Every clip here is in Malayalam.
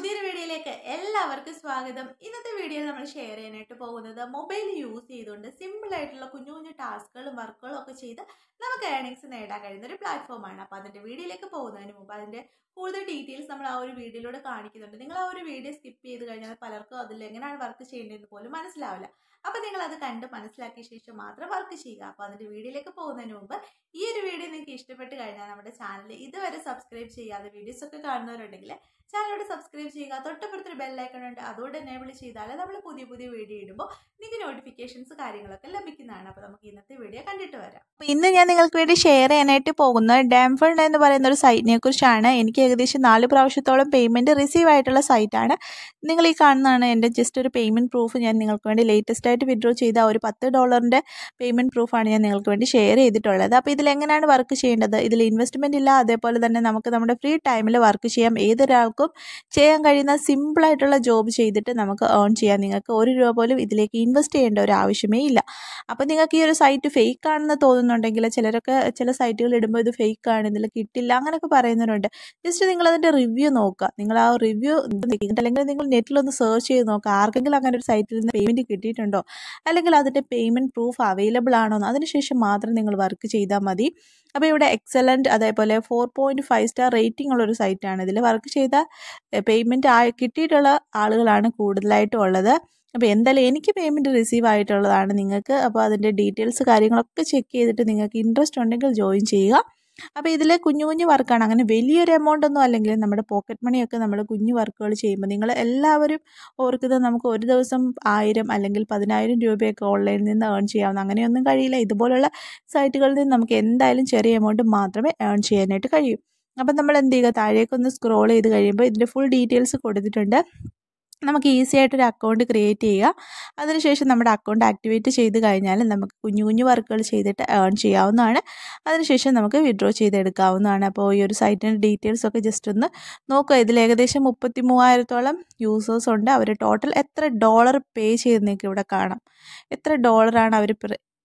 പുതിയൊരു വീഡിയോയിലേക്ക് എല്ലാവർക്കും സ്വാഗതം ഇന്നത്തെ വീഡിയോയിൽ നമ്മൾ ഷെയർ ചെയ്യാനായിട്ട് പോകുന്നത് മൊബൈൽ യൂസ് ചെയ്തുകൊണ്ട് സിമ്പിൾ ആയിട്ടുള്ള കുഞ്ഞു കുഞ്ഞു ടാസ്കുകളും വർക്കുകളും ഒക്കെ ചെയ്ത് നമുക്ക് ഏർണിങ്സ് നേടാൻ കഴിയുന്ന ഒരു പ്ലാറ്റ്ഫോമാണ് അപ്പോൾ അതിൻ്റെ വീഡിയോയിലേക്ക് പോകുന്നതിന് മുമ്പ് അതിൻ്റെ കൂടുതൽ ഡീറ്റെയിൽസ് നമ്മൾ ആ ഒരു വീഡിയോയിലൂടെ കാണിക്കുന്നുണ്ട് നിങ്ങൾ ആ ഒരു വീഡിയോ സ്കിപ്പ് ചെയ്ത് കഴിഞ്ഞാൽ പലർക്കും അതിൽ എങ്ങനെയാണ് വർക്ക് ചെയ്യേണ്ടതെന്ന് പോലും മനസ്സിലാവില്ല അപ്പോൾ നിങ്ങൾ അത് കണ്ട് മനസ്സിലാക്കിയ ശേഷം മാത്രം വർക്ക് ചെയ്യുക അപ്പോൾ അതിൻ്റെ വീഡിയോയിലേക്ക് പോകുന്നതിന് മുമ്പ് ഈ ഒരു വീഡിയോ നിങ്ങൾക്ക് ഇഷ്ടപ്പെട്ട് കഴിഞ്ഞാൽ നമ്മുടെ ചാനൽ ഇതുവരെ സബ്സ്ക്രൈബ് ചെയ്യാതെ വീഡിയോസ് ഒക്കെ കാണുന്നവരുണ്ടെങ്കിൽ ചാനലോട് സബ്സ്ക്രൈബ് ചെയ്യുക തൊട്ടപ്പുറത്തൊരു ബെല്ലൈക്കൺ ഉണ്ട് അതോടെ എനേബിൾ ചെയ്താൽ നമ്മൾ പുതിയ പുതിയ വീഡിയോ ഇടുമ്പോൾ നിങ്ങൾക്ക് നോട്ടിഫിക്കേഷൻസ് കാര്യങ്ങളൊക്കെ ലഭിക്കുന്നതാണ് അപ്പോൾ നമുക്ക് ഇന്നത്തെ വീഡിയോ കണ്ടിട്ട് വരാം അപ്പോൾ ഇന്ന് ഞാൻ നിങ്ങൾക്ക് വേണ്ടി ഷെയർ ചെയ്യാനായിട്ട് പോകുന്നത് ഡാംഫണ്ട് എന്ന് പറയുന്ന ഒരു സൈറ്റിനെ കുറിച്ചാണ് എനിക്ക് ഏകദേശം നാല് പ്രാവശ്യത്തോളം പേയ്മെൻറ്റ് റിസീവ് ആയിട്ടുള്ള സൈറ്റാണ് നിങ്ങൾ ഈ കാണുന്നതാണ് എൻ്റെ ജസ്റ്റ് ഒരു പേയ്മെൻറ്റ് പ്രൂഫ് ഞാൻ നിങ്ങൾക്ക് വേണ്ടി ലേറ്റസ്റ്റ് ആയിട്ട് വിഡ്രോ ചെയ്ത ഒരു പത്ത് ഡോളറിൻ്റെ പേയ്മെൻറ്റ് പ്രൂഫാണ് ഞാൻ നിങ്ങൾക്ക് വേണ്ടി ഷെയർ ചെയ്തിട്ടുള്ളത് അപ്പോൾ ഇതിൽ എങ്ങനെയാണ് വർക്ക് ചെയ്യേണ്ടത് ഇതിൽ ഇൻവെസ്റ്റ്മെൻറ്റ് ഇല്ല അതേപോലെ തന്നെ നമുക്ക് നമ്മുടെ ഫ്രീ ടൈമിൽ വർക്ക് ചെയ്യാം ഏതൊരാൾക്കും ചെയ്യാൻ കഴിയുന്ന സിമ്പിളായിട്ടുള്ള ജോബ് ചെയ്തിട്ട് നമുക്ക് ഏൺ ചെയ്യാം നിങ്ങൾക്ക് ഒരു രൂപ പോലും ഇതിലേക്ക് ഇൻവെസ്റ്റ് ചെയ്യേണ്ട ഒരു ആവശ്യമേ ഇല്ല അപ്പോൾ നിങ്ങൾക്ക് ഈ ഒരു സൈറ്റ് ഫേക്ക് ആണെന്ന് തോന്നുന്നുണ്ടെങ്കിൽ ചിലരൊക്കെ ചില സൈറ്റുകൾ ഇടുമ്പോൾ ഇത് ഫേക്ക് ആണ് ഇതിൽ കിട്ടില്ല അങ്ങനെയൊക്കെ പറയുന്നവരുണ്ട് ജസ്റ്റ് നിങ്ങൾ അതിൻ്റെ റിവ്യൂ നോക്കുക നിങ്ങൾ ആ റിവ്യൂ അല്ലെങ്കിൽ നിങ്ങൾ നെറ്റിലൊന്ന് സെർച്ച് ചെയ്ത് നോക്കുക ആർക്കെങ്കിലും അങ്ങനെ ഒരു സൈറ്റിൽ നിന്ന് പേയ്മെൻറ്റ് കിട്ടിയിട്ടുണ്ടോ അല്ലെങ്കിൽ അതിൻ്റെ പേയ്മെൻറ്റ് പ്രൂഫ് അവൈലബിൾ ആണോ എന്ന് അതിനുശേഷം മാത്രം നിങ്ങൾ വർക്ക് ചെയ്താൽ മതി അപ്പോൾ ഇവിടെ എക്സലൻറ്റ് അതേപോലെ four point five star rating ഉള്ള ഒരു സൈറ്റാണ് ഇതിൽ വർക്ക് ചെയ്ത പേയ്മെൻറ്റ് ആ കിട്ടിയിട്ടുള്ള ആളുകളാണ് കൂടുതലായിട്ടും ഉള്ളത് അപ്പോൾ എന്തായാലും എനിക്ക് പേയ്മെൻറ്റ് റിസീവ് ആയിട്ടുള്ളതാണ് നിങ്ങൾക്ക് അപ്പോൾ അതിൻ്റെ ഡീറ്റെയിൽസ് കാര്യങ്ങളൊക്കെ ചെക്ക് ചെയ്തിട്ട് നിങ്ങൾക്ക് ഇൻട്രസ്റ്റ് ഉണ്ടെങ്കിൽ ജോയിൻ ചെയ്യുക അപ്പോൾ ഇതിൽ കുഞ്ഞു കുഞ്ഞു വർക്കാണ് അങ്ങനെ വലിയൊരു എമൗണ്ട് ഒന്നും അല്ലെങ്കിൽ നമ്മുടെ പോക്കറ്റ് മണിയൊക്കെ നമ്മൾ കുഞ്ഞു വർക്കുകൾ ചെയ്യുമ്പോൾ നിങ്ങൾ എല്ലാവരും ഓർക്കുന്നത് നമുക്ക് ഒരു ദിവസം ആയിരം അല്ലെങ്കിൽ പതിനായിരം രൂപയൊക്കെ ഓൺലൈനിൽ നിന്ന് ഏൺ ചെയ്യാവുന്ന അങ്ങനെയൊന്നും കഴിയില്ല ഇതുപോലുള്ള സൈറ്റുകളിൽ നിന്ന് നമുക്ക് എന്തായാലും ചെറിയ എമൗണ്ട് മാത്രമേ ഏൺ ചെയ്യാനായിട്ട് കഴിയൂ അപ്പം നമ്മൾ എന്ത് ചെയ്യുക താഴേക്കൊന്ന് സ്ക്രോൾ ചെയ്ത് കഴിയുമ്പോൾ ഇതിൻ്റെ ഫുൾ ഡീറ്റെയിൽസ് കൊടുത്തിട്ടുണ്ട് നമുക്ക് ഈസി ആയിട്ടൊരു അക്കൗണ്ട് ക്രിയേറ്റ് ചെയ്യുക അതിനുശേഷം നമ്മുടെ അക്കൗണ്ട് ആക്ടിവേറ്റ് ചെയ്ത് കഴിഞ്ഞാൽ നമുക്ക് കുഞ്ഞു കുഞ്ഞു വർക്കുകൾ ചെയ്തിട്ട് ഏൺ ചെയ്യാവുന്നതാണ് അതിനുശേഷം നമുക്ക് വിഡ്രോ ചെയ്തെടുക്കാവുന്നതാണ് അപ്പോൾ ഈ ഒരു സൈറ്റിൻ്റെ ഡീറ്റെയിൽസ് ഒക്കെ ജസ്റ്റ് ഒന്ന് നോക്കുക ഇതിൽ ഏകദേശം മുപ്പത്തി മൂവായിരത്തോളം യൂസേഴ്സ് ഉണ്ട് അവർ ടോട്ടൽ എത്ര ഡോളർ പേ ചെയ്തെന്നൊക്കെ ഇവിടെ കാണാം എത്ര ഡോളറാണ് അവർ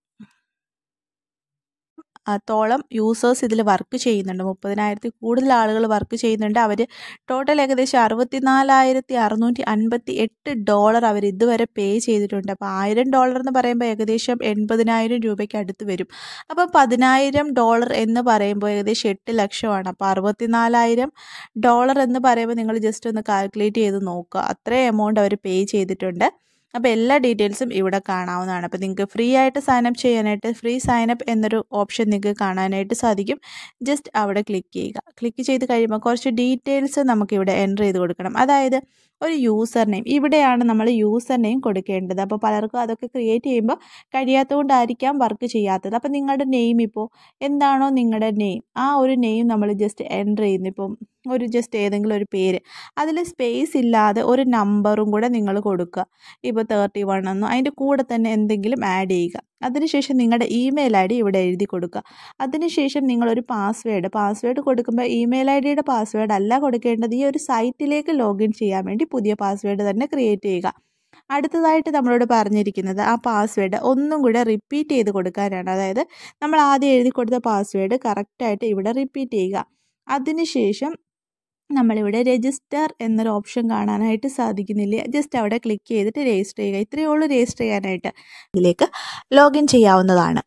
ത്തോളം യൂസേഴ്സ് ഇതിൽ വർക്ക് ചെയ്യുന്നുണ്ട് മുപ്പതിനായിരത്തിൽ കൂടുതൽ ആളുകൾ വർക്ക് ചെയ്യുന്നുണ്ട് അവർ ടോട്ടൽ ഏകദേശം അറുപത്തി നാലായിരത്തി അറുന്നൂറ്റി അൻപത്തി എട്ട് ഡോളർ അവർ ഇതുവരെ പേ ചെയ്തിട്ടുണ്ട് അപ്പോൾ ആയിരം ഡോളർ എന്ന് പറയുമ്പോൾ ഏകദേശം എൺപതിനായിരം രൂപയ്ക്ക് അടുത്ത് വരും അപ്പോൾ പതിനായിരം ഡോളർ എന്ന് പറയുമ്പോൾ ഏകദേശം എട്ട് ലക്ഷമാണ് അപ്പോൾ അറുപത്തി നാലായിരം ഡോളർ എന്ന് പറയുമ്പോൾ നിങ്ങൾ ജസ്റ്റ് ഒന്ന് കാൽക്കുലേറ്റ് ചെയ്ത് നോക്കുക അത്രയും എമൗണ്ട് അവർ പേ ചെയ്തിട്ടുണ്ട് അപ്പോൾ എല്ലാ ഡീറ്റെയിൽസും ഇവിടെ കാണാവുന്നതാണ് അപ്പോൾ നിങ്ങൾക്ക് ഫ്രീ ആയിട്ട് സൈനപ്പ് ചെയ്യാനായിട്ട് ഫ്രീ സൈനപ്പ് എന്നൊരു ഓപ്ഷൻ നിങ്ങൾക്ക് കാണാനായിട്ട് സാധിക്കും ജസ്റ്റ് അവിടെ ക്ലിക്ക് ചെയ്യുക ക്ലിക്ക് ചെയ്ത് കഴിയുമ്പോൾ കുറച്ച് ഡീറ്റെയിൽസ് നമുക്കിവിടെ എൻ്റർ ചെയ്ത് കൊടുക്കണം അതായത് ഒരു യൂസർ നെയിം ഇവിടെയാണ് നമ്മൾ യൂസർ നെയിം കൊടുക്കേണ്ടത് അപ്പോൾ പലർക്കും അതൊക്കെ ക്രിയേറ്റ് ചെയ്യുമ്പോൾ കഴിയാത്തതുകൊണ്ടായിരിക്കാം വർക്ക് ചെയ്യാത്തത് അപ്പോൾ നിങ്ങളുടെ നെയിം ഇപ്പോൾ എന്താണോ നിങ്ങളുടെ നെയിം ആ ഒരു നെയിം നമ്മൾ ജസ്റ്റ് എൻ്റർ ചെയ്യുന്നു ഇപ്പം ഒരു ജസ്റ്റ് ഏതെങ്കിലും ഒരു പേര് അതിൽ സ്പേസ് ഇല്ലാതെ ഒരു നമ്പറും കൂടെ നിങ്ങൾ കൊടുക്കുക ഇപ്പോൾ തേർട്ടി വൺ എന്നോ അതിൻ്റെ കൂടെ തന്നെ എന്തെങ്കിലും ആഡ് ചെയ്യുക അതിനുശേഷം നിങ്ങളുടെ ഇമെയിൽ ഐ ഡി ഇവിടെ എഴുതി കൊടുക്കുക അതിനുശേഷം നിങ്ങളൊരു പാസ്വേഡ് പാസ്വേഡ് കൊടുക്കുമ്പോൾ ഇമെയിൽ ഐ ഡിയുടെ പാസ്വേഡ് അല്ല കൊടുക്കേണ്ടത് ഈ ഒരു സൈറ്റിലേക്ക് ലോഗിൻ ചെയ്യാൻ വേണ്ടി പുതിയ പാസ്വേഡ് തന്നെ ക്രിയേറ്റ് ചെയ്യുക അടുത്തതായിട്ട് നമ്മളോട് പറഞ്ഞിരിക്കുന്നത് ആ പാസ്വേഡ് ഒന്നും കൂടെ റിപ്പീറ്റ് ചെയ്ത് കൊടുക്കാനാണ് അതായത് നമ്മൾ ആദ്യം എഴുതി കൊടുത്ത പാസ്വേഡ് കറക്റ്റായിട്ട് ഇവിടെ റിപ്പീറ്റ് ചെയ്യുക അതിനുശേഷം നമ്മളിവിടെ രജിസ്റ്റർ എന്നൊരു ഓപ്ഷൻ കാണാനായിട്ട് സാധിക്കുന്നില്ല ജസ്റ്റ് അവിടെ ക്ലിക്ക് ചെയ്തിട്ട് രജിസ്റ്റർ ചെയ്യുക ഇത്രയേ ഉള്ളൂ രജിസ്റ്റർ ചെയ്യാനായിട്ട് ഇതിലേക്ക് ലോഗിൻ ചെയ്യാവുന്നതാണ്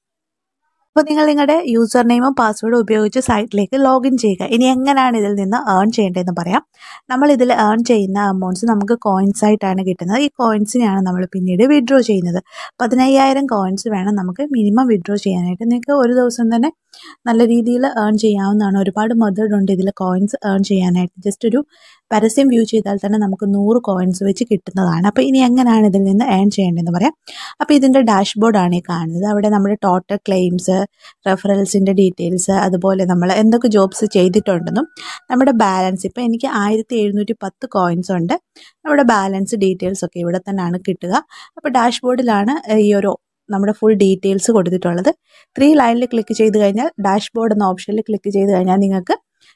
അപ്പോൾ നിങ്ങൾ നിങ്ങളുടെ യൂസർ നെയിമും പാസ്വേഡും ഉപയോഗിച്ച് സൈറ്റിലേക്ക് ലോഗിൻ ചെയ്യുക ഇനി എങ്ങനെയാണ് ഇതിൽ നിന്ന് ഏൺ ചെയ്യേണ്ടതെന്ന് പറയാം നമ്മൾ ഇതിൽ ഏൺ ചെയ്യുന്ന അമൗണ്ട്സ് നമുക്ക് കോയിൻസ് ആയിട്ടാണ് കിട്ടുന്നത് ഈ കോയിൻസിനെയാണ് നമ്മൾ പിന്നീട് വിഡ്രോ ചെയ്യുന്നത് പതിനയ്യായിരം കോയിൻസ് വേണം നമുക്ക് മിനിമം വിഡ്രോ ചെയ്യാനായിട്ട് നിങ്ങൾക്ക് ഒരു ദിവസം തന്നെ നല്ല രീതിയിൽ ഏൺ ചെയ്യാവുന്നതാണ് ഒരുപാട് മെത്തേഡ് ഉണ്ട് ഇതിൽ കോയിൻസ് ഏൺ ചെയ്യാനായിട്ട് ജസ്റ്റ് ഒരു പരസ്യം വ്യൂ ചെയ്താൽ തന്നെ നമുക്ക് നൂറ് കോയിൻസ് വെച്ച് കിട്ടുന്നതാണ് അപ്പോൾ ഇനി എങ്ങനെയാണ് ഇതിൽ നിന്ന് ഏൺ ചെയ്യേണ്ടതെന്ന് പറയാം അപ്പോൾ ഇതിൻ്റെ ഡാഷ്ബോർഡാണ് ഈ കാണുന്നത് അവിടെ നമ്മുടെ ടോട്ടൽ ക്ലെയിംസ് റെഫറൽസിൻ്റെ ഡീറ്റെയിൽസ് അതുപോലെ നമ്മൾ എന്തൊക്കെ ജോബ്സ് ചെയ്തിട്ടുണ്ടെന്നും നമ്മുടെ ബാലൻസ് ഇപ്പോൾ എനിക്ക് ആയിരത്തി എഴുന്നൂറ്റി പത്ത് കോയിൻസ് ഉണ്ട് നമ്മുടെ ബാലൻസ് ഡീറ്റെയിൽസ് ഒക്കെ ഇവിടെ തന്നെയാണ് കിട്ടുക അപ്പോൾ ഡാഷ്ബോർഡിലാണ് ഈ ഒരു നമ്മുടെ ഫുൾ ഡീറ്റെയിൽസ് കൊടുത്തിട്ടുള്ളത് ത്രീ ലൈനിൽ ക്ലിക്ക് ചെയ്ത് കഴിഞ്ഞാൽ ഡാഷ്ബോർഡ് എന്ന ഓപ്ഷനിൽ ക്ലിക്ക് ചെയ്ത് കഴിഞ്ഞാൽ നിങ്ങൾക്ക്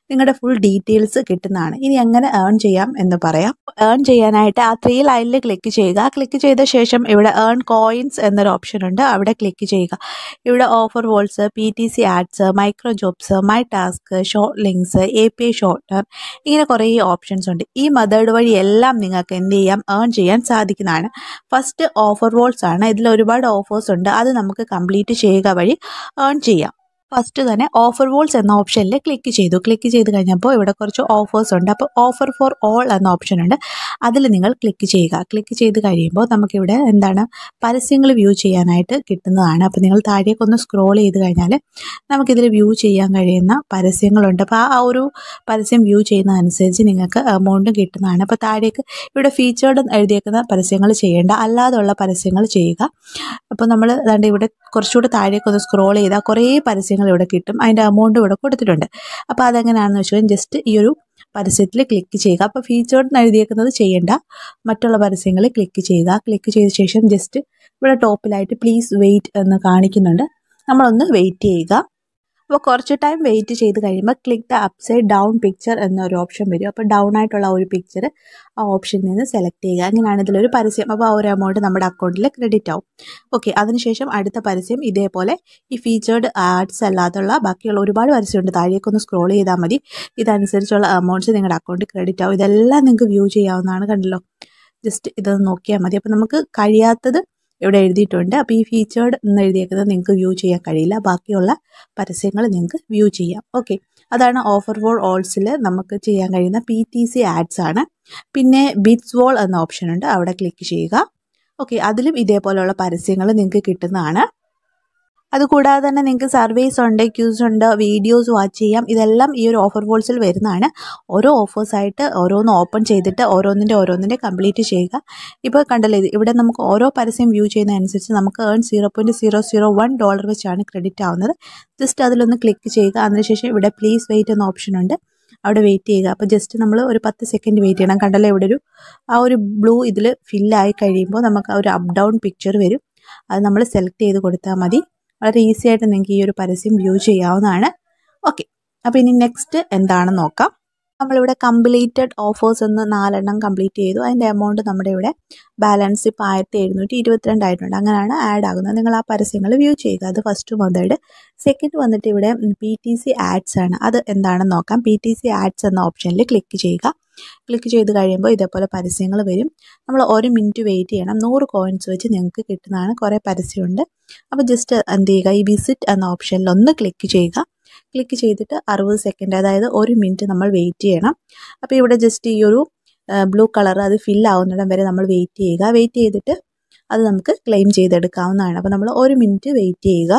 നിങ്ങളുടെ ഫുൾ ഡീറ്റെയിൽസ് കിട്ടുന്നതാണ് ഇനി എങ്ങനെ ഏൺ ചെയ്യാം എന്ന് പറയാം ഏൺ ചെയ്യാനായിട്ട് ആ ത്രീ ലൈനിൽ ക്ലിക്ക് ചെയ്യുക ക്ലിക്ക് ചെയ്ത ശേഷം ഇവിടെ ഏൺ കോയിൻസ് എന്നൊരു ഓപ്ഷൻ ഉണ്ട് അവിടെ ക്ലിക്ക് ചെയ്യുക ഇവിടെ offer walls P T C ads micro jobs my task short links A P I shorter ഇങ്ങനെ കുറേ ഓപ്ഷൻസ് ഉണ്ട് ഈ മെത്തേഡ് വഴി എല്ലാം നിങ്ങൾക്ക് എന്ത് ചെയ്യാം ഏൺ ചെയ്യാൻ സാധിക്കുന്നതാണ് ഫസ്റ്റ് ഓഫർ വോൾസ് ആണ് ഇതിൽ ഒരുപാട് ഓഫേഴ്സ് ഉണ്ട് അത് നമുക്ക് കംപ്ലീറ്റ് ചെയ്യുക വഴി ഏൺ ചെയ്യാം ഫസ്റ്റ് തന്നെ ഓഫർ വോൾസ് എന്ന ഓപ്ഷനിൽ ക്ലിക്ക് ചെയ്തു ക്ലിക്ക് ചെയ്ത് കഴിഞ്ഞപ്പോൾ ഇവിടെ കുറച്ച് ഓഫേഴ്സ് ഉണ്ട് അപ്പോൾ ഓഫർ ഫോർ ഓൾ എന്ന ഓപ്ഷൻ ഉണ്ട് അതിൽ നിങ്ങൾ ക്ലിക്ക് ചെയ്യുക ക്ലിക്ക് ചെയ്ത് കഴിയുമ്പോൾ നമുക്കിവിടെ എന്താണ് പരസ്യങ്ങൾ വ്യൂ ചെയ്യാനായിട്ട് കിട്ടുന്നതാണ് അപ്പോൾ നിങ്ങൾ താഴേക്കൊന്ന് സ്ക്രോൾ ചെയ്ത് കഴിഞ്ഞാൽ നമുക്കിതിൽ വ്യൂ ചെയ്യാൻ കഴിയുന്ന പരസ്യങ്ങളുണ്ട് അപ്പോൾ ആ ഒരു പരസ്യം വ്യൂ ചെയ്യുന്നതനുസരിച്ച് നിങ്ങൾക്ക് എമൗണ്ട് കിട്ടുന്നതാണ് അപ്പോൾ താഴേക്ക് ഇവിടെ ഫീച്ചേർഡ് എഴുതിയേക്കുന്ന പരസ്യങ്ങൾ ചെയ്യേണ്ട അല്ലാതെയുള്ള പരസ്യങ്ങൾ ചെയ്യുക അപ്പോൾ നമ്മൾ അതാണ്ട് ഇവിടെ കുറച്ചുകൂടെ താഴേക്കൊന്ന് സ്ക്രോൾ ചെയ്താൽ കുറേ പരസ്യങ്ങൾ ഇവിടെ കിട്ടും അതിൻ്റെ എമൗണ്ട് ഇവിടെ കൊടുത്തിട്ടുണ്ട് അപ്പോൾ അതെങ്ങനെയാണെന്ന് വെച്ചാൽ ജസ്റ്റ് ഈ ഒരു പരസ്യത്തിൽ ക്ലിക്ക് ചെയ്യുക അപ്പോൾ ഫീച്ചേർഡ് എഴുതിയേക്കുന്നത് ചെയ്യേണ്ട മറ്റുള്ള പരസ്യങ്ങൾ ക്ലിക്ക് ചെയ്യുക ക്ലിക്ക് ചെയ്ത ശേഷം ജസ്റ്റ് ഇവിടെ ടോപ്പിലായിട്ട് പ്ലീസ് വെയിറ്റ് എന്ന് കാണിക്കുന്നുണ്ട് നമ്മളൊന്ന് വെയിറ്റ് ചെയ്യുക അപ്പോൾ കുറച്ച് ടൈം വെയിറ്റ് ചെയ്ത് കഴിയുമ്പോൾ click the upside down picture എന്നൊരു ഓപ്ഷൻ വരും അപ്പോൾ ഡൗൺ ആയിട്ടുള്ള ഒരു പിക്ചർ ആ ഓപ്ഷനിൽ നിന്ന് സെലക്ട് ചെയ്യുക അങ്ങനെയാണ് ഇതിലൊരു പരസ്യം അപ്പോൾ ആ ഒരു എമൗണ്ട് നമ്മുടെ അക്കൗണ്ടിൽ ക്രെഡിറ്റ് ആവും ഓക്കെ അതിനുശേഷം അടുത്ത പരസ്യം ഇതേപോലെ ഈ ഫീച്ചേർഡ് ആഡ്സ് അല്ലാതുള്ള ബാക്കിയുള്ള ഒരുപാട് പരസ്യമുണ്ട് താഴേക്കൊന്ന് സ്ക്രോൾ ചെയ്താൽ മതി ഇതനുസരിച്ചുള്ള എമൗണ്ട്സ് നിങ്ങളുടെ അക്കൗണ്ടിൽ ക്രെഡിറ്റ് ആവും ഇതെല്ലാം നിങ്ങൾക്ക് വ്യൂ ചെയ്യാവുന്നതാണ് കണ്ടല്ലോ ജസ്റ്റ് ഇതൊന്ന് നോക്കിയാൽ മതി അപ്പോൾ നമുക്ക് കഴിയാത്തത് ഇവിടെ എഴുതിയിട്ടുണ്ട് അപ്പോൾ ഈ ഫീച്ചേർഡ് എന്ന് എഴുതിയേക്കുന്നത് നിങ്ങൾക്ക് വ്യൂ ചെയ്യാൻ കഴിയില്ല ബാക്കിയുള്ള പരസ്യങ്ങൾ നിങ്ങൾക്ക് വ്യൂ ചെയ്യാം ഓക്കെ അതാണ് ഓഫർ ഫോർ ഓൾസിൽ നമുക്ക് ചെയ്യാൻ കഴിയുന്ന പി ടി സി ആഡ്സ് ആണ് പിന്നെ ബിറ്റ്സ് വോൾ എന്ന ഓപ്ഷൻ ഉണ്ട് അവിടെ ക്ലിക്ക് ചെയ്യുക ഓക്കെ അതിലും ഇതേപോലെയുള്ള പരസ്യങ്ങൾ നിങ്ങൾക്ക് കിട്ടുന്നതാണ് അതുകൂടാതെ തന്നെ നിങ്ങൾക്ക് സർവീസ് ഉണ്ട് ക്യൂസ് ഉണ്ട് വീഡിയോസ് വാച്ച് ചെയ്യാം ഇതെല്ലാം ഈ ഒരു ഓഫർ വോൾസിൽ വരുന്നതാണ് ഓരോ ഓഫേഴ്സായിട്ട് ഓരോന്ന് ഓപ്പൺ ചെയ്തിട്ട് ഓരോന്നിൻ്റെ ഓരോന്നിൻ്റെ കംപ്ലീറ്റ് ചെയ്യുക ഇപ്പോൾ കണ്ടല്ലോ ഇത് ഇവിടെ നമുക്ക് ഓരോ പരസ്യം വ്യൂ ചെയ്യുന്നതനുസരിച്ച് നമുക്ക് earn zero point zero zero one dollar വെച്ചാണ് ക്രെഡിറ്റ് ആവുന്നത് ജസ്റ്റ് അതിലൊന്ന് ക്ലിക്ക് ചെയ്യുക അതിനുശേഷം ഇവിടെ പ്ലീസ് വെയിറ്റ് എന്ന ഓപ്ഷൻ ഉണ്ട് അവിടെ വെയിറ്റ് ചെയ്യുക അപ്പോൾ ജസ്റ്റ് നമ്മൾ ഒരു പത്ത് സെക്കൻഡ് വെയിറ്റ് ചെയ്യണം കണ്ടല്ലോ ഇവിടെ ഒരു ആ ഒരു ബ്ലൂ ഇതിൽ ഫില്ലായി കഴിയുമ്പോൾ നമുക്ക് ആ ഒരു അപ്പ് ഡൗൺ പിക്ചർ വരും അത് നമ്മൾ സെലക്ട് ചെയ്ത് കൊടുത്താൽ മതി വളരെ ഈസി ആയിട്ട് നിങ്ങൾക്ക് ഈ ഒരു പരസ്യം വ്യൂ ചെയ്യാവുന്നതാണ് ഓക്കെ അപ്പോൾ ഇനി നെക്സ്റ്റ് എന്താണെന്ന് നോക്കാം നമ്മളിവിടെ കംപ്ലീറ്റഡ് ഓഫേഴ്സ് എന്ന് നാലെണ്ണം കംപ്ലീറ്റ് ചെയ്തു അതിൻ്റെ എമൗണ്ട് നമ്മുടെ ഇവിടെ ബാലൻസ് ഇപ്പോൾ ആയിരത്തി എഴുന്നൂറ്റി ഇരുപത്തിരണ്ടായിട്ടുണ്ട് അങ്ങനെയാണ് ആഡ് ആകുന്നത് നിങ്ങൾ ആ പരസ്യങ്ങൾ വ്യൂ ചെയ്യുക അത് ഫസ്റ്റ് മെത്തേഡ് സെക്കൻഡ് വന്നിട്ട് ഇവിടെ പി ടി സി ആഡ്സ് ആണ് അത് എന്താണെന്ന് നോക്കാം പി ടി സി ആഡ്സ് എന്ന ഓപ്ഷനിൽ ക്ലിക്ക് ചെയ്യുക ക്ലിക്ക് ചെയ്ത് കഴിയുമ്പോൾ ഇതേപോലെ പരസ്യങ്ങൾ വരും നമ്മൾ ഒരു മിനിറ്റ് വെയിറ്റ് ചെയ്യണം നൂറ് കോയിൻസ് വെച്ച് നിങ്ങൾക്ക് കിട്ടുന്നതാണ് കുറേ പരസ്യമുണ്ട് അപ്പോൾ ജസ്റ്റ് എന്ത് ചെയ്യുക ഈ വിസിറ്റ് എന്ന ഓപ്ഷനിൽ ഒന്ന് ക്ലിക്ക് ചെയ്യുക ക്ലിക്ക് ചെയ്തിട്ട് അറുപത് സെക്കൻഡ് അതായത് ഒരു മിനിറ്റ് നമ്മൾ വെയിറ്റ് ചെയ്യണം അപ്പോൾ ഇവിടെ ജസ്റ്റ് ഈ ഒരു ബ്ലൂ കളർ അത് ഫിൽ ആവുന്നിടം വരെ നമ്മൾ വെയിറ്റ് ചെയ്യുക വെയിറ്റ് ചെയ്തിട്ട് അത് നമുക്ക് ക്ലെയിം ചെയ്തെടുക്കാവുന്നതാണ് അപ്പോൾ നമ്മൾ ഒരു മിനിറ്റ് വെയിറ്റ് ചെയ്യുക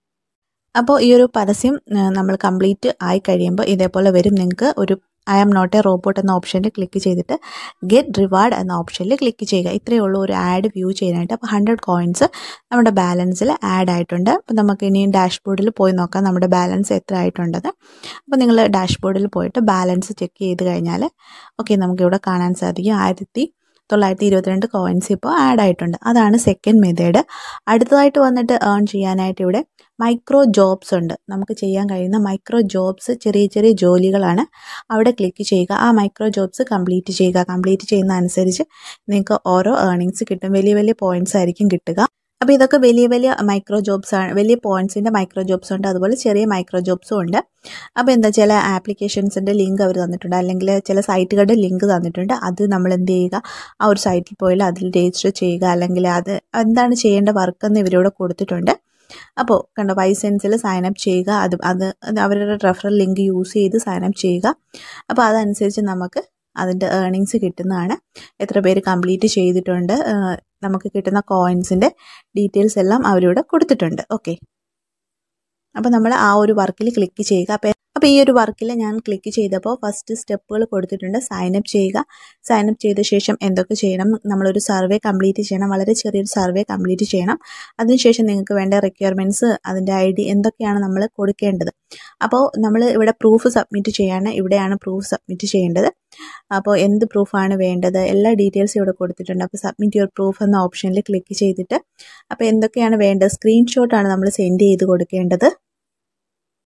അപ്പോൾ ഈ ഒരു പരസ്യം നമ്മൾ കംപ്ലീറ്റ് ആയി കഴിയുമ്പോൾ ഇതേപോലെ വരും നിങ്ങൾക്ക് ഒരു I am not a robot എന്ന ഓപ്ഷനിൽ ക്ലിക്ക് ചെയ്തിട്ട് ഗെറ്റ് റിവാർഡ് എന്ന ഓപ്ഷനിൽ ക്ലിക്ക് ചെയ്യുക ഇത്രയേ ഉള്ളൂ ഒരു ആഡ് വ്യൂ ചെയ്യാനായിട്ട് അപ്പോൾ ഹൺഡ്രഡ് കോയിൻസ് നമ്മുടെ ബാലൻസിൽ ആഡ് ആയിട്ടുണ്ട് അപ്പോൾ നമുക്ക് ഇനി ഡാഷ്ബോർഡിൽ പോയി നോക്കാം നമ്മുടെ ബാലൻസ് എത്ര ആയിട്ടുണ്ടെന്ന് അപ്പോൾ നിങ്ങൾ ഡാഷ്ബോർഡിൽ പോയിട്ട് ബാലൻസ് ചെക്ക് ചെയ്ത് കഴിഞ്ഞാൽ ഓക്കെ നമുക്കിവിടെ കാണാൻ സാധിക്കും ആയിരത്തി തൊള്ളായിരത്തി ഇരുപത്തിരണ്ട് കോയിൻസ് ഇപ്പോൾ ആഡ് ആയിട്ടുണ്ട് അതാണ് സെക്കൻഡ് മെത്തേഡ് അടുത്തതായിട്ട് വന്നിട്ട് ഏൺ ചെയ്യാനായിട്ട് ഇവിടെ മൈക്രോ ജോബ്സ് ഉണ്ട് നമുക്ക് ചെയ്യാൻ കഴിയുന്ന മൈക്രോ ജോബ്സ് ചെറിയ ചെറിയ ജോലികളാണ് അവിടെ ക്ലിക്ക് ചെയ്യുക ആ മൈക്രോ ജോബ്സ് കംപ്ലീറ്റ് ചെയ്യുക കംപ്ലീറ്റ് ചെയ്യുന്ന അനുസരിച്ച് നിങ്ങൾക്ക് ഓരോ ഏർണിങ്സ് കിട്ടും വലിയ വലിയ പോയിന്റ്സ് ആയിരിക്കും കിട്ടുക അപ്പോൾ ഇതൊക്കെ വലിയ വലിയ മൈക്രോ ജോബ്സ് ആണ് വലിയ പോയിന്റ്സിൻ്റെ മൈക്രോ ജോബ്സ് ഉണ്ട് അതുപോലെ ചെറിയ മൈക്രോ ജോബ്സും ഉണ്ട് അപ്പോൾ എന്താ ചില ആപ്ലിക്കേഷൻസിൻ്റെ ലിങ്ക് അവർ തന്നിട്ടുണ്ട് അല്ലെങ്കിൽ ചില സൈറ്റുകളുടെ ലിങ്ക് തന്നിട്ടുണ്ട് അത് നമ്മൾ എന്ത് ചെയ്യുക ആ ഒരു സൈറ്റിൽ പോയാൽ അതിൽ രജിസ്റ്റർ ചെയ്യുക അല്ലെങ്കിൽ അത് എന്താണ് ചെയ്യേണ്ട വർക്ക് എന്ന് ഇവരോട് കൊടുത്തിട്ടുണ്ട് അപ്പോൾ കണ്ടോ പൈസെൻസിൽ സൈൻ അപ്പ് ചെയ്യുക അത് അത് അവരുടെ റെഫറൽ ലിങ്ക് യൂസ് ചെയ്ത് സൈൻ അപ്പ് ചെയ്യുക അപ്പോൾ അതനുസരിച്ച് നമുക്ക് അതിൻ്റെ ഏർണിങ്സ് കിട്ടുന്നതാണ് എത്ര പേര് കംപ്ലീറ്റ് ചെയ്തിട്ടുണ്ട് നമുക്ക് കിട്ടുന്ന കോയിൻസിൻ്റെ ഡീറ്റെയിൽസ് എല്ലാം അവരിവിടെ കൊടുത്തിട്ടുണ്ട് ഓക്കെ അപ്പോൾ നമ്മൾ ആ ഒരു വർക്കിൽ ക്ലിക്ക് ചെയ്യുക അപ്പോൾ അപ്പോൾ ഈ ഒരു വർക്കിൽ ഞാൻ ക്ലിക്ക് ചെയ്തപ്പോൾ ഫസ്റ്റ് സ്റ്റെപ്പുകൾ കൊടുത്തിട്ടുണ്ട് സൈൻ അപ്പ് ചെയ്യുക സൈൻ അപ്പ് ചെയ്ത ശേഷം എന്തൊക്കെ ചെയ്യണം നമ്മളൊരു സർവേ കംപ്ലീറ്റ് ചെയ്യണം വളരെ ചെറിയൊരു സർവേ കംപ്ലീറ്റ് ചെയ്യണം അതിനുശേഷം നിങ്ങൾക്ക് വേണ്ട റിക്വയർമെൻറ്റ്സ് അതിൻ്റെ ഐ ഡി എന്തൊക്കെയാണ് നമ്മൾ കൊടുക്കേണ്ടത് അപ്പോൾ നമ്മൾ ഇവിടെ പ്രൂഫ് സബ്മിറ്റ് ചെയ്യാണ് ഇവിടെയാണ് പ്രൂഫ് സബ്മിറ്റ് ചെയ്യേണ്ടത് അപ്പോൾ എന്ത് പ്രൂഫാണ് വേണ്ടത് എല്ലാ ഡീറ്റെയിൽസും ഇവിടെ കൊടുത്തിട്ടുണ്ട് അപ്പോൾ സബ്മിറ്റ് യുവർ പ്രൂഫ് എന്ന ഓപ്ഷനിൽ ക്ലിക്ക് ചെയ്തിട്ട് അപ്പോൾ എന്തൊക്കെയാണ് വേണ്ടത് സ്ക്രീൻഷോട്ടാണ് നമ്മൾ സെൻഡ് ചെയ്ത് കൊടുക്കേണ്ടത്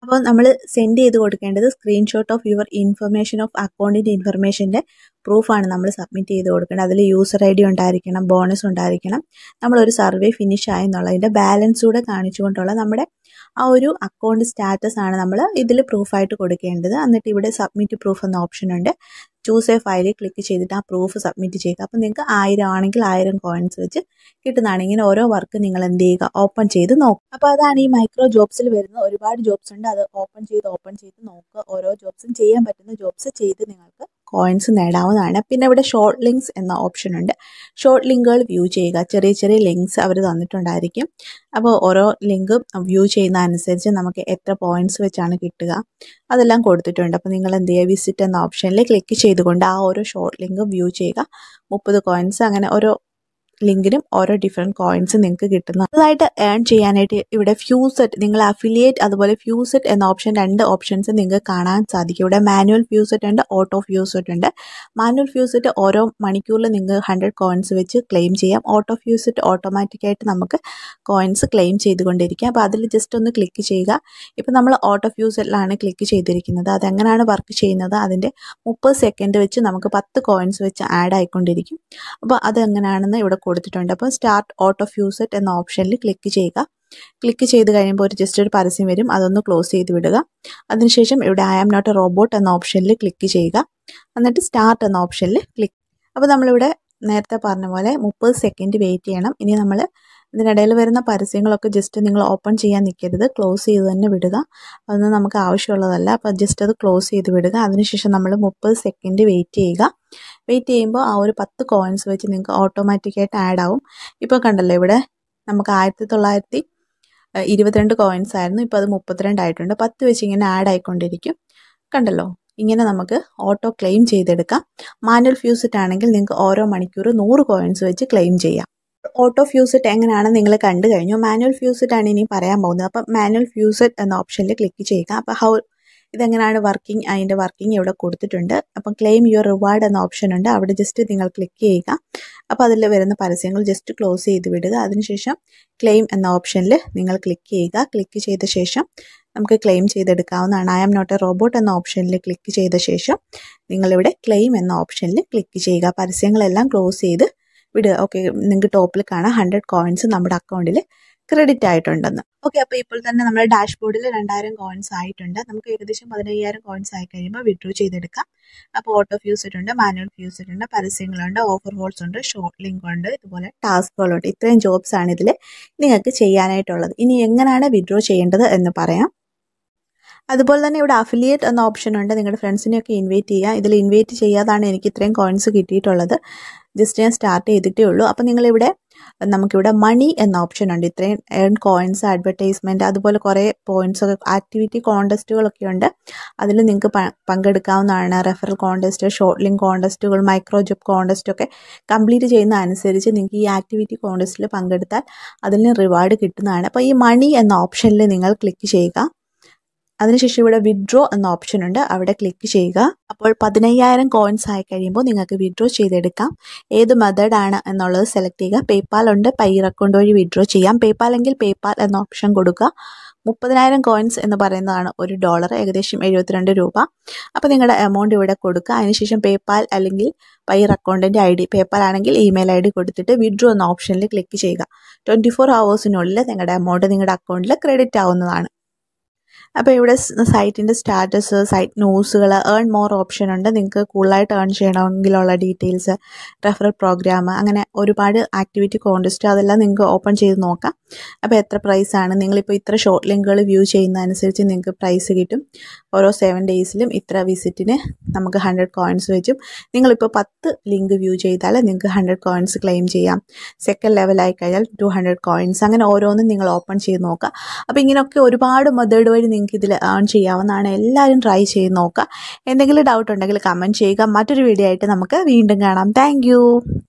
അപ്പോൾ നമ്മൾ സെൻഡ് ചെയ്ത് കൊടുക്കേണ്ടത് screenshot of your information of അക്കൗണ്ടിൻ്റെ ഇൻഫർമേഷൻ്റെ പ്രൂഫാണ് നമ്മൾ സബ്മിറ്റ് ചെയ്ത് കൊടുക്കേണ്ടത് അതിൽ യൂസർ ഐ ഡി ഉണ്ടായിരിക്കണം ബോണസ് ഉണ്ടായിരിക്കണം നമ്മളൊരു സർവേ ഫിനിഷ് ആയെന്നുള്ളതിൻ്റെ ബാലൻസ് കൂടെ കാണിച്ചുകൊണ്ടുള്ള നമ്മുടെ ആ ഒരു അക്കൗണ്ട് സ്റ്റാറ്റസ് ആണ് നമ്മൾ ഇതിൽ പ്രൂഫായിട്ട് കൊടുക്കേണ്ടത് എന്നിട്ട് ഇവിടെ സബ്മിറ്റ് പ്രൂഫ് എന്ന ഓപ്ഷൻ ഉണ്ട് ചൂസ് എ ഫയലിൽ ക്ലിക്ക് ചെയ്തിട്ട് ആ പ്രൂഫ് സബ്മിറ്റ് ചെയ്യുക അപ്പോൾ നിങ്ങൾക്ക് ആയിരം ആണെങ്കിൽ ആയിരം കോയിൻസ് വെച്ച് കിട്ടുന്നതാണ് ഇങ്ങനെ ഓരോ വർക്ക് നിങ്ങൾ എന്ത് ചെയ്യുക ഓപ്പൺ ചെയ്ത് നോക്കുക അപ്പോൾ അതാണ് ഈ മൈക്രോ ജോബ്സിൽ വരുന്ന ഒരുപാട് ജോബ്സ് ഉണ്ട് അത് ഓപ്പൺ ചെയ്ത് ഓപ്പൺ ചെയ്ത് നോക്കുക ഓരോ ജോബ്സും ചെയ്യാൻ പറ്റുന്ന ജോബ്സ് ചെയ്ത് നിങ്ങൾക്ക് കോയിൻസ് നേടാവുന്നതാണ് പിന്നെ ഇവിടെ ഷോർട്ട് ലിങ്ക്സ് എന്ന ഓപ്ഷൻ ഉണ്ട് ഷോർട്ട് ലിങ്കുകൾ വ്യൂ ചെയ്യുക ചെറിയ ചെറിയ ലിങ്ക്സ് അവർ തന്നിട്ടുണ്ടായിരിക്കും അപ്പോൾ ഓരോ ലിങ്ക് വ്യൂ ചെയ്യുന്ന അനുസരിച്ച് നമുക്ക് എത്ര പോയിന്റ്സ് വെച്ചാണ് കിട്ടുക അതെല്ലാം കൊടുത്തിട്ടുണ്ട് അപ്പോൾ നിങ്ങൾ എന്ത് ചെയ്യുക വിസിറ്റ് എന്ന ഓപ്ഷനിൽ ക്ലിക്ക് ചെയ്തുകൊണ്ട് ആ ഓരോ ഷോർട്ട് ലിങ്ക് വ്യൂ ചെയ്യുക മുപ്പത് കോയിൻസ് അങ്ങനെ ഓരോ ലിങ്കിനും ഓരോ ഡിഫറെൻറ്റ് കോയിൻസ് നിങ്ങൾക്ക് കിട്ടുന്നു അതായിട്ട് ഏൺ ചെയ്യാനായിട്ട് ഇവിടെ ഫ്യൂസെറ്റ് നിങ്ങൾ അഫിലിയേറ്റ് അതുപോലെ ഫ്യൂസെറ്റ് എന്ന ഓപ്ഷൻ രണ്ട് ഓപ്ഷൻസ് നിങ്ങൾക്ക് കാണാൻ സാധിക്കും ഇവിടെ മാനുവൽ ഫ്യൂസെറ്റ് ഉണ്ട് ഓട്ടോ ഫ്യൂസെറ്റ് ഉണ്ട് മാനുവൽ ഫ്യൂസെറ്റ് ഓരോ മണിക്കൂറിൽ നിങ്ങൾക്ക് ഹൺഡ്രഡ് കോയിൻസ് വെച്ച് ക്ലെയിം ചെയ്യാം ഓട്ടോ ഫ്യൂസെറ്റ് ഓട്ടോമാറ്റിക്കായിട്ട് നമുക്ക് കോയിൻസ് ക്ലെയിം ചെയ്തുകൊണ്ടിരിക്കുക അപ്പോൾ അതിൽ ജസ്റ്റ് ഒന്ന് ക്ലിക്ക് ചെയ്യുക ഇപ്പോൾ നമ്മൾ ഓട്ടോ ഫ്യൂസെറ്റിലാണ് ക്ലിക്ക് ചെയ്തിരിക്കുന്നത് അതെങ്ങനെയാണ് വർക്ക് ചെയ്യുന്നത് അതിൻ്റെ മുപ്പത് സെക്കൻഡ് വെച്ച് നമുക്ക് പത്ത് കോയിൻസ് വെച്ച് ആഡ് ആയിക്കൊണ്ടിരിക്കും അപ്പോൾ അതെങ്ങനെയാണെന്ന് ഇവിടെ കൊടുത്തിട്ടുണ്ട് അപ്പോൾ സ്റ്റാർട്ട് ഓട്ടോ ഫ്യൂസെറ്റ് എന്ന ഓപ്ഷനിൽ ക്ലിക്ക് ചെയ്യുക ക്ലിക്ക് ചെയ്ത് കഴിയുമ്പോൾ ഒരു ജസ്റ്റ് ഒരു പരസ്യം വരും അതൊന്ന് ക്ലോസ് ചെയ്ത് വിടുക അതിനുശേഷം ഇവിടെ I am not a robot എന്ന ഓപ്ഷനിൽ ക്ലിക്ക് ചെയ്യുക എന്നിട്ട് സ്റ്റാർട്ട് എന്ന ഓപ്ഷനിൽ ക്ലിക്ക് അപ്പോൾ നമ്മളിവിടെ നേരത്തെ പറഞ്ഞ പോലെ മുപ്പത് സെക്കൻഡ് വെയിറ്റ് ചെയ്യണം ഇനി നമ്മൾ ഇതിനിടയിൽ വരുന്ന പരസ്യങ്ങളൊക്കെ ജസ്റ്റ് നിങ്ങൾ ഓപ്പൺ ചെയ്യാൻ നിൽക്കരുത് ക്ലോസ് ചെയ്ത് തന്നെ വിടുക അതൊന്നും നമുക്ക് ആവശ്യമുള്ളതല്ല അപ്പോൾ ജസ്റ്റ് അത് ക്ലോസ് ചെയ്ത് വിടുക അതിനുശേഷം നമ്മൾ മുപ്പത് സെക്കൻഡ് വെയിറ്റ് ചെയ്യുക വെയിറ്റ് ചെയ്യുമ്പോൾ ആ ഒരു പത്ത് കോയിൻസ് വെച്ച് നിങ്ങൾക്ക് ഓട്ടോമാറ്റിക്കായിട്ട് ആഡ് ആവും ഇപ്പോൾ കണ്ടല്ലോ ഇവിടെ നമുക്ക് ആയിരത്തി തൊള്ളായിരത്തി ഇരുപത്തിരണ്ട് കോയിൻസ് ആയിരുന്നു ഇപ്പോൾ അത് മുപ്പത്തിരണ്ട് ആയിട്ടുണ്ട് പത്ത് വെച്ച് ഇങ്ങനെ ആഡ് ആയിക്കൊണ്ടിരിക്കും കണ്ടല്ലോ ഇങ്ങനെ നമുക്ക് ഓട്ടോ ക്ലെയിം ചെയ്തെടുക്കാം മാനുവൽ ഫ്യൂസിറ്റ് ആണെങ്കിൽ നിങ്ങൾക്ക് ഓരോ മണിക്കൂർ നൂറ് കോയിൻസ് വെച്ച് ക്ലെയിം ചെയ്യാം ഓട്ടോ ഫ്യൂസിറ്റ് എങ്ങനെയാണ് നിങ്ങൾ കണ്ടു കഴിഞ്ഞു മാനുവൽ ഫ്യൂസിറ്റ് ആണ് ഇനി പറയാൻ പോകുന്നത് അപ്പം മാനുവൽ ഫ്യൂസിറ്റ് എന്ന ഓപ്ഷനിൽ ക്ലിക്ക് ചെയ്യുക അപ്പോൾ ഹൗ ഇതെങ്ങനെയാണ് വർക്കിംഗ് അതിൻ്റെ വർക്കിംഗ് ഇവിടെ കൊടുത്തിട്ടുണ്ട് അപ്പം ക്ലെയിം യുവർ റിവാർഡ് എന്ന ഓപ്ഷൻ ഉണ്ട് അവിടെ ജസ്റ്റ് നിങ്ങൾ ക്ലിക്ക് ചെയ്യുക അപ്പോൾ അതിൽ വരുന്ന പരസ്യങ്ങൾ ജസ്റ്റ് ക്ലോസ് ചെയ്ത് വിടുക അതിനുശേഷം ക്ലെയിം എന്ന ഓപ്ഷനിൽ നിങ്ങൾ ക്ലിക്ക് ചെയ്യുക ക്ലിക്ക് ചെയ്ത ശേഷം നമുക്ക് ക്ലെയിം ചെയ്തെടുക്കാവുന്നതാണ് I am not a robot എന്ന ഓപ്ഷനിൽ ക്ലിക്ക് ചെയ്ത ശേഷം നിങ്ങളിവിടെ ക്ലെയിം എന്ന ഓപ്ഷനിൽ ക്ലിക്ക് ചെയ്യുക പരസ്യങ്ങളെല്ലാം ക്ലോസ് ചെയ്ത് വിടുക ഓക്കെ നിങ്ങൾക്ക് ടോപ്പിൽ കാണാം ഹൺഡ്രഡ് കോയിൻസ് നമ്മുടെ അക്കൗണ്ടിൽ ക്രെഡിറ്റ് ആയിട്ടുണ്ടെന്ന് ഓക്കെ അപ്പോൾ ഇപ്പോൾ തന്നെ നമ്മുടെ ഡാഷ്ബോർഡിൽ രണ്ടായിരം കോയിൻസ് ആയിട്ടുണ്ട് നമുക്ക് ഏകദേശം പതിനയ്യായിരം കോയിൻസ് ആയി കഴിയുമ്പോൾ വിഡ്രോ ചെയ്തെടുക്കാം അപ്പോൾ ഓട്ടോ ഫ്യൂസിറ്റ് ഉണ്ട് മാനുവൽ ഫ്യൂസിറ്റ് ഉണ്ട് പരസ്യങ്ങളുണ്ട് ഓഫർ ഹോൾസ് ഉണ്ട് ഷോർട്ട് ലിങ്ക് ഉണ്ട് ഇതുപോലെ ടാസ്കുകളുണ്ട് ഇത്രയും ജോബ്സ് ആണ് ഇതിൽ നിങ്ങൾക്ക് ചെയ്യാനായിട്ടുള്ളത് ഇനി എങ്ങനെയാണ് വിഡ്രോ ചെയ്യേണ്ടത് എന്ന് പറയാം അതുപോലെ തന്നെ ഇവിടെ അഫിലിയേറ്റ് എന്ന ഓപ്ഷൻ ഉണ്ട് നിങ്ങളുടെ ഫ്രണ്ട്സിനെയൊക്കെ ഇൻവൈറ്റ് ചെയ്യുക ഇതിൽ ഇൻവൈറ്റ് ചെയ്യാതാണ് എനിക്ക് ഇത്രയും കോയിൻസ് കിട്ടിയിട്ടുള്ളത് ജസ്റ്റ് ഞാൻ സ്റ്റാർട്ട് ചെയ്തിട്ടേ ഉള്ളൂ അപ്പോൾ നിങ്ങളിവിടെ നമുക്കിവിടെ മണി എന്ന ഓപ്ഷൻ ഉണ്ട് ഇത്രയും ഏൺ കോയിൻസ് അഡ്വർടൈസ്മെൻറ്റ് അതുപോലെ കുറേ പോയിൻറ്റ്സ് ഒക്കെ ആക്ടിവിറ്റി കോൺടെസ്റ്റുകളൊക്കെ ഉണ്ട് അതിൽ നിങ്ങൾക്ക് പങ്കെടുക്കാവുന്നതാണ് റെഫറൽ കോൺടെസ്റ്റ് ഷോർട്ട് ലിങ്ക് കോൺടെസ്റ്റുകൾ മൈക്രോ ജോബ് കോൺടെസ്റ്റ് ഒക്കെ കംപ്ലീറ്റ് ചെയ്യുന്ന അനുസരിച്ച് നിങ്ങൾക്ക് ഈ ആക്ടിവിറ്റി കോൺടെസ്റ്റിൽ പങ്കെടുത്താൽ അതിന് റിവാർഡ് കിട്ടുന്നതാണ് അപ്പോൾ ഈ മണി എന്ന ഓപ്ഷനിൽ നിങ്ങൾ ക്ലിക്ക് ചെയ്യുക അതിനുശേഷം ഇവിടെ വിഡ്രോ എന്ന ഓപ്ഷൻ ഉണ്ട് അവിടെ ക്ലിക്ക് ചെയ്യുക അപ്പോൾ പതിനയ്യായിരം കോയിൻസ് ആയി കഴിയുമ്പോൾ നിങ്ങൾക്ക് വിഡ്രോ ചെയ്തെടുക്കാം ഏത് മെത്തേഡ് ആണ് എന്നുള്ളത് സെലക്ട് ചെയ്യുക പേപ്പാൽ ഉണ്ട് പൈർ അക്കൗണ്ട് വഴി വിഡ്രോ ചെയ്യാം പേപ്പാൽ എങ്കിൽ പേപ്പാൽ എന്ന ഓപ്ഷൻ കൊടുക്കുക മുപ്പതിനായിരം കോയിൻസ് എന്ന് പറയുന്നതാണ് ഒരു ഡോളർ ഏകദേശം എഴുപത്തിരണ്ട് രൂപ അപ്പോൾ നിങ്ങളുടെ എമൗണ്ട് ഇവിടെ കൊടുക്കുക അതിനുശേഷം പേപ്പാൽ അല്ലെങ്കിൽ പൈർ അക്കൗണ്ടിൻ്റെ ഐ ഡി പേപ്പാൽ ആണെങ്കിൽ ഇമെയിൽ ഐ ഡി കൊടുത്തിട്ട് വിഡ്രോ എന്ന ഓപ്ഷനിൽ ക്ലിക്ക് ചെയ്യുക ട്വൻറ്റി ഫോർ ഹവേഴ്സിനുള്ളിൽ നിങ്ങളുടെ എമൗണ്ട് നിങ്ങളുടെ അക്കൗണ്ടിൽ ക്രെഡിറ്റ് ആവുന്നതാണ് അപ്പോൾ ഇവിടെ സൈറ്റിൻ്റെ സ്റ്റാറ്റസ് സൈറ്റ് ന്യൂസുകൾ ഏൺ മോർ ഓപ്ഷൻ ഉണ്ട് നിങ്ങൾക്ക് കൂടുതലായിട്ട് ഏൺ ചെയ്യണമെങ്കിലുള്ള ഡീറ്റെയിൽസ് റെഫറൽ പ്രോഗ്രാം അങ്ങനെ ഒരുപാട് ആക്ടിവിറ്റി കോൺടെസ്റ്റ് അതെല്ലാം നിങ്ങൾക്ക് ഓപ്പൺ ചെയ്ത് നോക്കാം അപ്പോൾ എത്ര പ്രൈസാണ് നിങ്ങളിപ്പോൾ ഇത്ര ഷോർട്ട് ലിങ്കുകൾ വ്യൂ ചെയ്യുന്നതനുസരിച്ച് നിങ്ങൾക്ക് പ്രൈസ് കിട്ടും ഓരോ സെവൻ ഡേയ്സിലും ഇത്ര വിസിറ്റിന് നമുക്ക് ഹൺഡ്രഡ് കോയിൻസ് വെച്ചും നിങ്ങളിപ്പോൾ പത്ത് ലിങ്ക് വ്യൂ ചെയ്താൽ നിങ്ങൾക്ക് ഹൺഡ്രഡ് കോയിൻസ് ക്ലെയിം ചെയ്യാം സെക്കൻഡ് ലെവലായി കഴിഞ്ഞാൽ ടു ഹൺഡ്രഡ് കോയിൻസ് അങ്ങനെ ഓരോന്നും നിങ്ങൾ ഓപ്പൺ ചെയ്ത് നോക്കുക അപ്പോൾ ഇങ്ങനെയൊക്കെ ഒരുപാട് മെത്തേഡ് വഴി നിങ്ങൾക്ക് ഇതിൽ ഏൺ ചെയ്യാവുന്നതാണ് എല്ലാവരും ട്രൈ ചെയ്ത് നോക്കുക എന്തെങ്കിലും ഡൗട്ട് ഉണ്ടെങ്കിൽ കമൻറ്റ് ചെയ്യുക മറ്റൊരു വീഡിയോ ആയിട്ട് നമുക്ക് വീണ്ടും കാണാം താങ്ക്